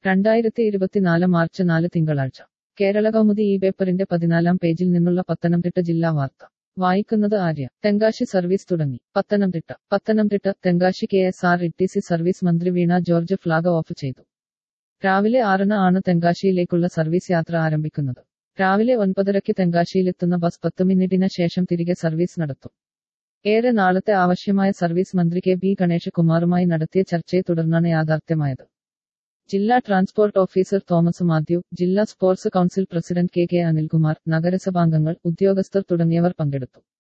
രണ്ടായിരത്തി ഇരുപത്തിനാല് മാർച്ച് നാല് തിങ്കളാഴ്ച കേരള കൗമുദി ഈ പേപ്പറിന്റെ പതിനാലാം പേജിൽ നിന്നുള്ള പത്തനംതിട്ട ജില്ലാ വാർത്ത വായിക്കുന്നത് ആര്യ തെങ്കാശി സർവീസ് തുടങ്ങി Pathanamthitta Pathanamthitta Tenkasi K S R T C സി സർവീസ് മന്ത്രി വീണ ജോർജ് ഫ്ളാഗ് ഓഫ് ചെയ്തു രാവിലെ ആറിന് ആണ് തെങ്കാശിയിലേക്കുള്ള സർവീസ് യാത്ര ആരംഭിക്കുന്നത് രാവിലെ ഒൻപതരയ്ക്ക് തെങ്കാശിയിലെത്തുന്ന ബസ് പത്ത് മിനിറ്റിന് ശേഷം തിരികെ സർവീസ് നടത്തും ഏറെ നാളത്തെ ആവശ്യമായ സർവീസ് മന്ത്രി കെ ബി ഗണേഷ് കുമാറുമായി നടത്തിയ ചർച്ചയെ തുടർന്നാണ് യാഥാർത്ഥ്യമായത് ജില്ലാ ട്രാൻസ്പോർട്ട് ഓഫീസർ തോമസ് മാത്യു ജില്ലാ sports council president K K Anilkumar നഗരസഭാംഗങ്ങൾ ഉദ്യോഗസ്ഥർ തുടങ്ങിയവർ പങ്കെടുത്തു